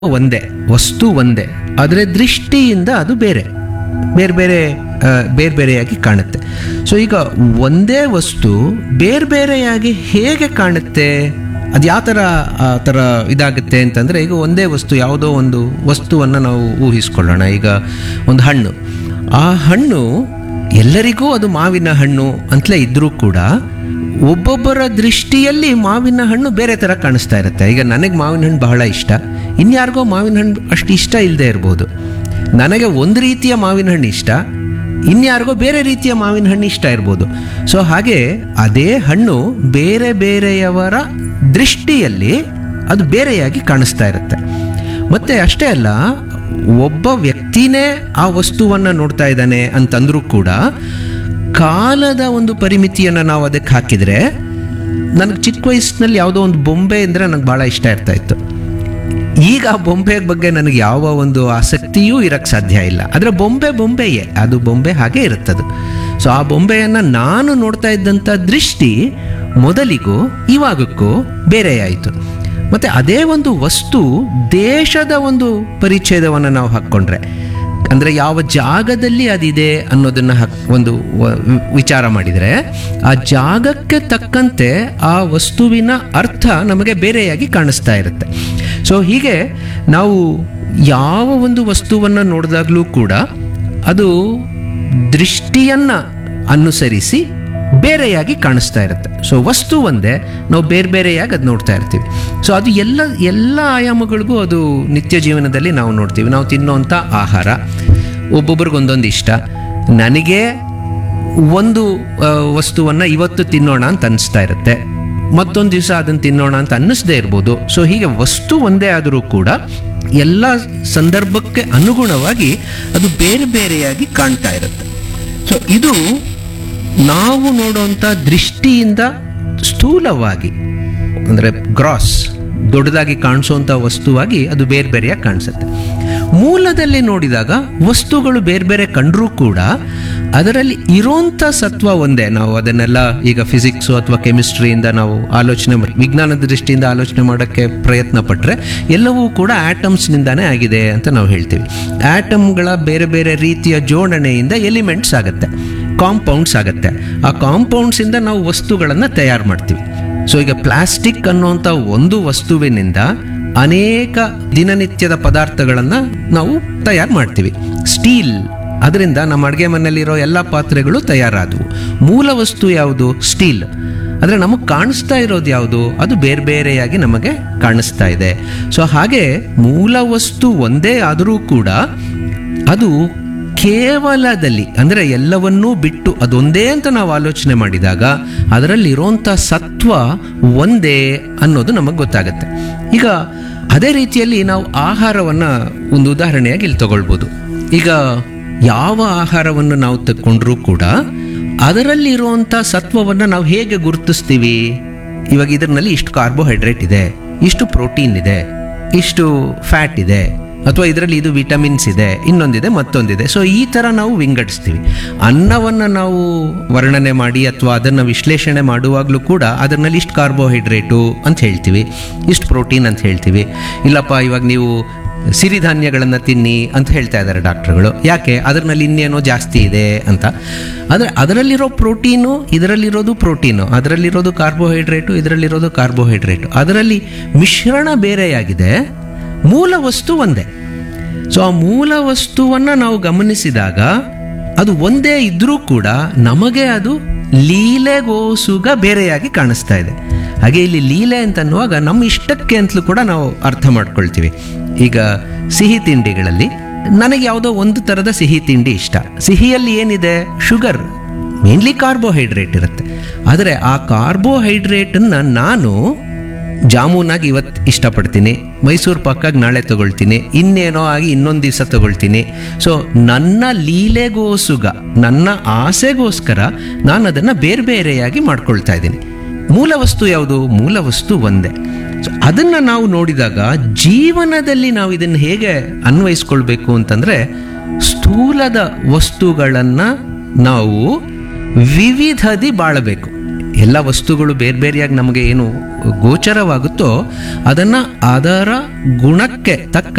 ಒಂದೇ ವಸ್ತು ಒಂದೇ ಆದರೆ ದೃಷ್ಟಿಯಿಂದ ಅದು ಬೇರೆ ಬೇರೆ ಬೇರೆ ಆ, ಬೇರೆ ಬೇರೆಯಾಗಿ ಕಾಣುತ್ತೆ ಸೊ ಈಗ ಒಂದೇ ವಸ್ತು ಬೇರೆ ಬೇರೆಯಾಗಿ ಹೇಗೆ ಕಾಣುತ್ತೆ ಅದು ಯಾವ ಥರ ಆ ಥರ ಇದಾಗುತ್ತೆ ಅಂತಂದರೆ ಈಗ ಒಂದೇ ವಸ್ತು ಯಾವುದೋ ಒಂದು ವಸ್ತುವನ್ನು ನಾವು ಊಹಿಸ್ಕೊಳ್ಳೋಣ ಈಗ ಒಂದು ಹಣ್ಣು ಆ ಹಣ್ಣು ಎಲ್ಲರಿಗೂ ಅದು ಮಾವಿನ ಹಣ್ಣು ಅಂತಲೇ ಇದ್ರೂ ಕೂಡ ಒಬ್ಬೊಬ್ಬರ ದೃಷ್ಟಿಯಲ್ಲಿ ಮಾವಿನ ಹಣ್ಣು ಬೇರೆ ಥರ ಕಾಣಿಸ್ತಾ ಇರುತ್ತೆ ಈಗ ನನಗೆ ಮಾವಿನ ಹಣ್ಣು ಬಹಳ ಇಷ್ಟ ಇನ್ಯಾರಿಗೋ ಮಾವಿನ ಹಣ್ಣು ಅಷ್ಟು ಇಷ್ಟ ಇಲ್ಲದೆ ಇರ್ಬೋದು ನನಗೆ ಒಂದು ರೀತಿಯ ಮಾವಿನ ಹಣ್ಣು ಇಷ್ಟ ಇನ್ಯಾರಿಗೋ ಬೇರೆ ರೀತಿಯ ಮಾವಿನ ಹಣ್ಣು ಇಷ್ಟ ಇರ್ಬೋದು ಸೊ ಹಾಗೆ ಅದೇ ಹಣ್ಣು ಬೇರೆ ಬೇರೆಯವರ ದೃಷ್ಟಿಯಲ್ಲಿ ಅದು ಬೇರೆಯಾಗಿ ಕಾಣಿಸ್ತಾ ಇರುತ್ತೆ ಮತ್ತೆ ಅಷ್ಟೇ ಅಲ್ಲ ಒಬ್ಬ ವ್ಯಕ್ತಿನೇ ಆ ವಸ್ತುವನ್ನು ನೋಡ್ತಾ ಇದ್ದಾನೆ ಅಂತಂದ್ರೂ ಕೂಡ ಕಾಲದ ಒಂದು ಪರಿಮಿತಿಯನ್ನು ನಾವು ಅದಕ್ಕೆ ಹಾಕಿದರೆ ನನಗೆ ಚಿಕ್ಕ ವಯಸ್ಸಿನಲ್ಲಿ ಯಾವುದೋ ಒಂದು ಬೊಂಬೆ ಅಂದರೆ ನನಗೆ ಭಾಳ ಇಷ್ಟ ಇರ್ತಾ ಇತ್ತು ಈಗ ಆ ಬೊಂಬೆ ಬಗ್ಗೆ ನನಗೆ ಯಾವ ಒಂದು ಆಸಕ್ತಿಯೂ ಇರಕ್ಕೆ ಸಾಧ್ಯ ಇಲ್ಲ ಆದರೆ ಬೊಂಬೆ ಬೊಂಬೆಯೇ ಅದು ಬೊಂಬೆ ಹಾಗೆ ಇರುತ್ತದು ಸೊ ಆ ಬೊಂಬೆಯನ್ನು ನಾನು ನೋಡ್ತಾ ಇದ್ದಂಥ ದೃಷ್ಟಿ ಮೊದಲಿಗೂ ಇವಾಗಕ್ಕೂ ಬೇರೆಯಾಯಿತು ಮತ್ತು ಅದೇ ಒಂದು ವಸ್ತು ದೇಶದ ಒಂದು ಪರಿಚ್ಛೇದವನ್ನು ನಾವು ಹಾಕ್ಕೊಂಡ್ರೆ ಅಂದರೆ ಯಾವ ಜಾಗದಲ್ಲಿ ಅದಿದೆ ಅನ್ನೋದನ್ನು ಹಾಕ್ ಒಂದು ವ- ವಿಚಾರ ಮಾಡಿದರೆ ಆ ಜಾಗಕ್ಕೆ ತಕ್ಕಂತೆ ಆ ವಸ್ತುವಿನ ಅರ್ಥ ನಮಗೆ ಬೇರೆಯಾಗಿ ಕಾಣಿಸ್ತಾ ಇರುತ್ತೆ ಸೊ ಹೀಗೆ ನಾವು ಯಾವ ಒಂದು ವಸ್ತುವನ್ನು ನೋಡಿದಾಗಲೂ ಕೂಡ ಅದು ದೃಷ್ಟಿಯನ್ನು ಅನುಸರಿಸಿ ಬೇರೆಯಾಗಿ ಕಾಣಿಸ್ತಾ ಇರುತ್ತೆ ಸೊ ವಸ್ತು ಒಂದೇ ನಾವು ಬೇರೆ ಬೇರೆಯಾಗಿ ಅದು ನೋಡ್ತಾ ಇರ್ತೀವಿ ಸೊ ಅದು ಎಲ್ಲ ಎಲ್ಲ ಆಯಾಮಗಳಿಗೂ ಅದು ನಿತ್ಯ ಜೀವನದಲ್ಲಿ ನಾವು ನೋಡ್ತೀವಿ ನಾವು ತಿನ್ನೋವಂಥ ಆಹಾರ ಒಬ್ಬೊಬ್ರಿಗೆ ಒಂದೊಂದು ಇಷ್ಟ ನನಗೆ ಒಂದು ವಸ್ತುವನ್ನು ಇವತ್ತು ತಿನ್ನೋಣ ಅಂತ ಅನಿಸ್ತಾ ಇರುತ್ತೆ ಮತ್ತೊಂದು ದಿವಸ ಅದನ್ನು ತಿನ್ನೋಣ ಅಂತ ಅನ್ನಿಸ್ದೇ ಇರ್ಬೋದು ಸೊ ಹೀಗೆ ವಸ್ತು ಒಂದೇ ಆದರೂ ಕೂಡ ಎಲ್ಲ ಸಂದರ್ಭಕ್ಕೆ ಅನುಗುಣವಾಗಿ ಅದು ಬೇರೆ ಬೇರೆಯಾಗಿ ಕಾಣ್ತಾ ಇರುತ್ತೆ ಸೊ ಇದು ನಾವು ನೋಡುವಂಥ ದೃಷ್ಟಿಯಿಂದ ಸ್ಥೂಲವಾಗಿ ಅಂದರೆ ಗ್ರಾಸ್ ದೊಡ್ಡದಾಗಿ ಕಾಣಿಸುವಂಥ ವಸ್ತುವಾಗಿ ಅದು ಬೇರೆ ಬೇರೆಯಾಗಿ ಕಾಣಿಸುತ್ತೆ ಮೂಲದಲ್ಲಿ ನೋಡಿದಾಗ ವಸ್ತುಗಳು ಬೇರೆ ಬೇರೆ ಕಂಡರೂ ಕೂಡ ಅದರಲ್ಲಿ ಇರೋಂಥ ಸತ್ವ ಒಂದೇ ನಾವು ಅದನ್ನೆಲ್ಲ ಈಗ ಫಿಸಿಕ್ಸು ಅಥವಾ ಕೆಮಿಸ್ಟ್ರಿಯಿಂದ ನಾವು ಆಲೋಚನೆ ಮಾಡಿ ವಿಜ್ಞಾನದ ದೃಷ್ಟಿಯಿಂದ ಆಲೋಚನೆ ಮಾಡೋಕ್ಕೆ ಪ್ರಯತ್ನ ಪಟ್ಟರೆ ಎಲ್ಲವೂ ಕೂಡ ಆಟಮ್ಸ್ನಿಂದಾನೇ ಆಗಿದೆ ಅಂತ ನಾವು ಹೇಳ್ತೀವಿ ಆಟಮ್ಗಳ ಬೇರೆ ಬೇರೆ ರೀತಿಯ ಜೋಡಣೆಯಿಂದ ಎಲಿಮೆಂಟ್ಸ್ ಆಗುತ್ತೆ ಕಾಂಪೌಂಡ್ಸ್ ಆಗುತ್ತೆ ಆ ಕಾಂಪೌಂಡ್ಸಿಂದ ನಾವು ವಸ್ತುಗಳನ್ನು ತಯಾರು ಮಾಡ್ತೀವಿ ಸೊ ಈಗ ಪ್ಲಾಸ್ಟಿಕ್ ಅನ್ನುವಂಥ ಒಂದು ವಸ್ತುವಿನಿಂದ ಅನೇಕ ದಿನನಿತ್ಯದ ಪದಾರ್ಥಗಳನ್ನು ನಾವು ತಯಾರು ಮಾಡ್ತೀವಿ ಸ್ಟೀಲ್ ಅದರಿಂದ ನಮ್ಮ ಅಡುಗೆ ಮನೆಯಲ್ಲಿರೋ ಎಲ್ಲ ಪಾತ್ರೆಗಳು ತಯಾರಾದವು ಮೂಲ ವಸ್ತು ಯಾವುದು ಸ್ಟೀಲ್ ಆದರೆ ನಮಗೆ ಕಾಣಿಸ್ತಾ ಇರೋದು ಯಾವುದು ಅದು ಬೇರೆ ಬೇರೆಯಾಗಿ ನಮಗೆ ಕಾಣಿಸ್ತಾ ಇದೆ ಸೊ ಹಾಗೆ ಮೂಲ ವಸ್ತು ಒಂದೇ ಆದರೂ ಕೂಡ ಅದು ಕೇವಲದಲ್ಲಿ ಅಂದರೆ ಎಲ್ಲವನ್ನೂ ಬಿಟ್ಟು ಅದೊಂದೇ ಅಂತ ನಾವು ಆಲೋಚನೆ ಮಾಡಿದಾಗ ಅದರಲ್ಲಿರುವಂಥ ಸತ್ವ ಒಂದೇ ಅನ್ನೋದು ನಮಗೆ ಗೊತ್ತಾಗುತ್ತೆ ಈಗ ಅದೇ ರೀತಿಯಲ್ಲಿ ನಾವು ಆಹಾರವನ್ನು ಒಂದು ಉದಾಹರಣೆಯಾಗಿ ಇಲ್ಲಿ ತಗೊಳ್ಬೋದು ಈಗ ಯಾವ ಆಹಾರವನ್ನು ನಾವು ತಗೊಂಡ್ರೂ ಕೂಡ ಅದರಲ್ಲಿರುವಂಥ ಸತ್ವವನ್ನು ನಾವು ಹೇಗೆ ಗುರುತಿಸ್ತೀವಿ ಇವಾಗ ಇದರಲ್ಲಿ ಇಷ್ಟು ಕಾರ್ಬೋಹೈಡ್ರೇಟ್ ಇದೆ ಇಷ್ಟು ಪ್ರೋಟೀನ್ ಇದೆ ಇಷ್ಟು ಫ್ಯಾಟ್ ಇದೆ ಅಥವಾ ಇದರಲ್ಲಿ ಇದು ವಿಟಮಿನ್ಸ್ ಇದೆ ಇನ್ನೊಂದಿದೆ ಮತ್ತೊಂದಿದೆ ಸೊ ಈ ಥರ ನಾವು ವಿಂಗಡಿಸ್ತೀವಿ ಅನ್ನವನ್ನು ನಾವು ವರ್ಣನೆ ಮಾಡಿ ಅಥವಾ ಅದನ್ನು ವಿಶ್ಲೇಷಣೆ ಮಾಡುವಾಗಲೂ ಕೂಡ ಅದರಲ್ಲಿ ಇಷ್ಟು ಕಾರ್ಬೋಹೈಡ್ರೇಟು ಅಂತ ಹೇಳ್ತೀವಿ ಇಷ್ಟು ಪ್ರೋಟೀನ್ ಅಂತ ಹೇಳ್ತೀವಿ ಇಲ್ಲಪ್ಪ ಇವಾಗ ನೀವು ಸಿರಿಧಾನ್ಯಗಳನ್ನು ತಿನ್ನಿ ಅಂತ ಹೇಳ್ತಾ ಇದ್ದಾರೆ ಡಾಕ್ಟ್ರುಗಳು ಯಾಕೆ ಅದರಲ್ಲಿ ಇನ್ನೇನೋ ಜಾಸ್ತಿ ಇದೆ ಅಂತ ಆದರೆ ಅದರಲ್ಲಿರೋ ಪ್ರೋಟೀನು ಇದರಲ್ಲಿರೋದು ಪ್ರೋಟೀನು ಅದರಲ್ಲಿರೋದು ಕಾರ್ಬೋಹೈಡ್ರೇಟು ಇದರಲ್ಲಿರೋದು ಕಾರ್ಬೋಹೈಡ್ರೇಟು ಅದರಲ್ಲಿ ಮಿಶ್ರಣ ಬೇರೆಯಾಗಿದೆ ಮೂಲ ವಸ್ತು ಒಂದೇ ಸೊ ಆ ಮೂಲ ವಸ್ತುವನ್ನು ನಾವು ಗಮನಿಸಿದಾಗ ಅದು ಒಂದೇ ಇದ್ರೂ ಕೂಡ ನಮಗೆ ಅದು ಲೀಲೆಗೋಸುಗ ಬೇರೆಯಾಗಿ ಕಾಣಿಸ್ತಾ ಇದೆ ಹಾಗೆ ಇಲ್ಲಿ ಲೀಲೆ ಅಂತ ಅನ್ನುವಾಗ ನಮ್ಮ ಇಷ್ಟಕ್ಕೆ ಅಂತಲೂ ಕೂಡ ನಾವು ಅರ್ಥ ಮಾಡ್ಕೊಳ್ತೀವಿ ಈಗ ಸಿಹಿ ತಿಂಡಿಗಳಲ್ಲಿ ನನಗೆ ಯಾವುದೋ ಒಂದು ಥರದ ಸಿಹಿ ತಿಂಡಿ ಇಷ್ಟ ಸಿಹಿಯಲ್ಲಿ ಏನಿದೆ ಶುಗರ್ ಮೇನ್ಲಿ ಕಾರ್ಬೋಹೈಡ್ರೇಟ್ ಇರುತ್ತೆ ಆದರೆ ಆ ಕಾರ್ಬೋಹೈಡ್ರೇಟನ್ನು ನಾನು ಜಾಮೂನಾಗಿ ಇವತ್ತು ಇಷ್ಟಪಡ್ತೀನಿ ಮೈಸೂರು ಪಾಕಾಗಿ ನಾಳೆ ತಗೊಳ್ತೀನಿ ಇನ್ನೇನೋ ಆಗಿ ಇನ್ನೊಂದು ದಿವಸ ತಗೊಳ್ತೀನಿ ಸೊ ನನ್ನ ಲೀಲೆಗೋಸುಗ ನನ್ನ ಆಸೆಗೋಸ್ಕರ ನಾನು ಅದನ್ನು ಬೇರೆ ಬೇರೆಯಾಗಿ ಮಾಡ್ಕೊಳ್ತಾ ಇದ್ದೀನಿ ಮೂಲ ವಸ್ತು ಯಾವುದು ಮೂಲ ವಸ್ತು ಒಂದೇ ಸೊ ಅದನ್ನು ನಾವು ನೋಡಿದಾಗ ಜೀವನದಲ್ಲಿ ನಾವು ಇದನ್ನು ಹೇಗೆ ಅನ್ವಯಿಸ್ಕೊಳ್ಬೇಕು ಅಂತಂದರೆ ಸ್ಥೂಲದ ವಸ್ತುಗಳನ್ನು ನಾವು ವಿವಿಧದಿ ಬಾಳಬೇಕು ಎಲ್ಲ ವಸ್ತುಗಳು ಬೇರೆ ಬೇರೆಯಾಗಿ ನಮಗೆ ಏನು ಗೋಚರವಾಗುತ್ತೋ ಅದನ್ನು ಅದರ ಗುಣಕ್ಕೆ ತಕ್ಕ